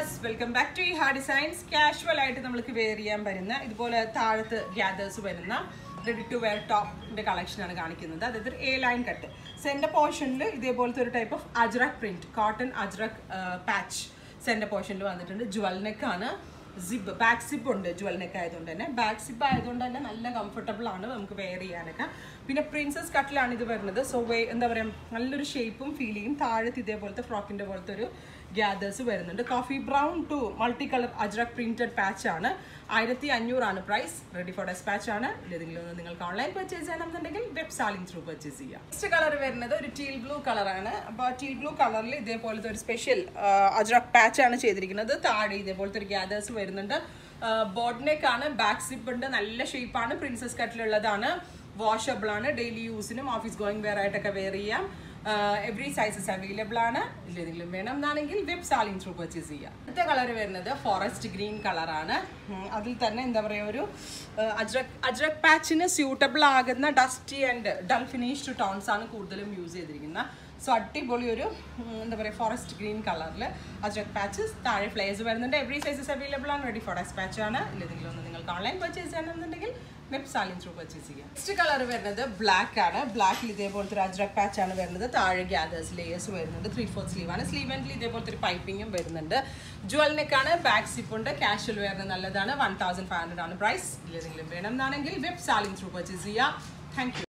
viewers welcome back to ഈ ഹാ designs casual ആയിട്ട് നമ്മൾക്ക് വെയർ ചെയ്യാൻ വരുന്ന ഇതുപോലെ താഴത്ത് ഗ്യാദേഴ്സ് വരുന്ന റെഡി ടു വെയർ ടോപ്പിന്റെ കളക്ഷനാണ് കാണിക്കുന്നത് അതായത് എ ലൈൻ കട്ട് സെന്റർ പോർഷനിൽ ഇതേപോലത്തെ ഒരു type of ajrak print cotton ajrak patch centre പോർഷനിൽ വന്നിട്ടുണ്ട് ജ്വൽ നെക്കാണ് സിബ് ബാക്ക് സിബ് ഉണ്ട് ജ്വൽ നെക്ക് ആയതുകൊണ്ട് തന്നെ ബാക്ക് സിബ് ആയതുകൊണ്ട് തന്നെ നല്ല കംഫർട്ടബിൾ ആണ് നമുക്ക് വെയർ ചെയ്യാനൊക്കെ പിന്നെ പ്രിൻസസ് കട്ടിലാണ് ഇത് വരുന്നത് സോ വേ എന്താ പറയുക നല്ലൊരു ഷേപ്പും ഫീൽ ചെയ്യും താഴത്ത് ഇതേപോലത്തെ ഫ്രോക്കിന്റെ പോലത്തെ ഒരു ഗ്യാദേഴ്സ് വരുന്നുണ്ട് coffee brown to multi colour ajrak printed patch ആണ് ആയിരത്തി അഞ്ഞൂറാണ് പ്രൈസ് റെഡി ഫോർ ഡെസ്പാച്ച് ആണ് ഏതെങ്കിലും ഒന്ന് നിങ്ങൾക്ക് ഓൺലൈൻ പർച്ചേസ് ചെയ്യണമെന്നുണ്ടെങ്കിൽ വെബ് സാലിംഗ് ത്രൂ പർച്ചേസ് ചെയ്യാം നെക്സ്റ്റ് കളർ വരുന്നത് ഒരു ടീൽ ബ്ലൂ കളറാണ് അപ്പോൾ ടീൽ ബ്ലൂ കളറിൽ ഇതേപോലത്തെ ഒരു സ്പെഷ്യൽ അജ്രക് പാച്ച് ആണ് ചെയ്തിരിക്കുന്നത് താഴെ ഇതേപോലത്തെ ഒരു ഗ്യാദേഴ്സ് വരുന്നുണ്ട് ബോഡ്നെക്ക് ആണ് ബാക്ക് സിപ്പ് ഉണ്ട് നല്ല ഷേപ്പാണ് പ്രിൻസസ് കട്ടിലുള്ളതാണ് വാഷബിൾ ആണ് ഡെയിലി യൂസിനും ഓഫീസ് ഗോയിങ് വെയർ ആയിട്ടൊക്കെ വെയർ ചെയ്യാം എവറി സൈസസ് അവൈലബിൾ ആണ് ഇല്ലെങ്കിലും വേണം എന്നാണെങ്കിൽ വെബ് സാലിംഗ് ത്രൂ പർച്ചേസ് ചെയ്യാം അടുത്ത കളർ വരുന്നത് ഫോറസ്റ്റ് ഗ്രീൻ കളറാണ് അതിൽ തന്നെ എന്താ പറയുക ഒരു അജ്രക് അജ്രക് പാച്ചിന് സ്യൂട്ടബിൾ ആകുന്ന dusty and dull finished tones ആണ് കൂടുതലും യൂസ് ചെയ്തിരിക്കുന്നത് സോ അടിപൊളി ഒരു എന്താ പറയുക ഫോറസ്റ്റ് ഗ്രീൻ കളറിൽ അജ്രക് പാച്ചസ് താഴെ ഫ്ലേസ് വരുന്നുണ്ട് എവറി സൈസസ് അവൈലബിൾ ആണ് റെഡി ഫോർ പാച്ച് ആണ് ഇല്ലെങ്കിലും ഒന്ന് നിങ്ങൾക്ക് ഓൺലൈൻ പർച്ചേസ് ചെയ്യണമെന്നുണ്ടെങ്കിൽ വെബ് സാലിംഗ് ത്രൂ പർച്ചേസ് ചെയ്യാം നെക്സ്റ്റ് കളർ വരുന്നത് ബ്ലാക്ക് ആണ് ബ്ലാക്കിൽ ഇതേപോലത്തെ ഒരു അജ്രക് പാച്ച് ആണ് വരുന്നത് താഴെ ഗ്യാദേഴ്സ് ലേയേഴ്സ് വരുന്നുണ്ട് ത്രീ ഫോർത്ത് സ്ലീവ് ആണ് സ്ലീവ് എൻഡിൽ ഇതേപോലത്തെ ഒരു പൈപ്പിങ്ങും വരുന്നുണ്ട് ജ്വൽ നെക്കാണ് ബാക്ക് സിപ്പ് ഉണ്ട് കാഷ്വൽ വെയറിന് നല്ലതാണ് വൺ തൗസൻഡ് ഫൈവ് ഹൺഡ്രഡ് ആണ് പ്രൈസ് ഇല്ലെങ്കിലും വേണം എന്നാണെങ്കിൽ വെബ് സാലിംഗ് ത്രൂ പർച്ചേസ് ചെയ്യാം താങ്ക് യു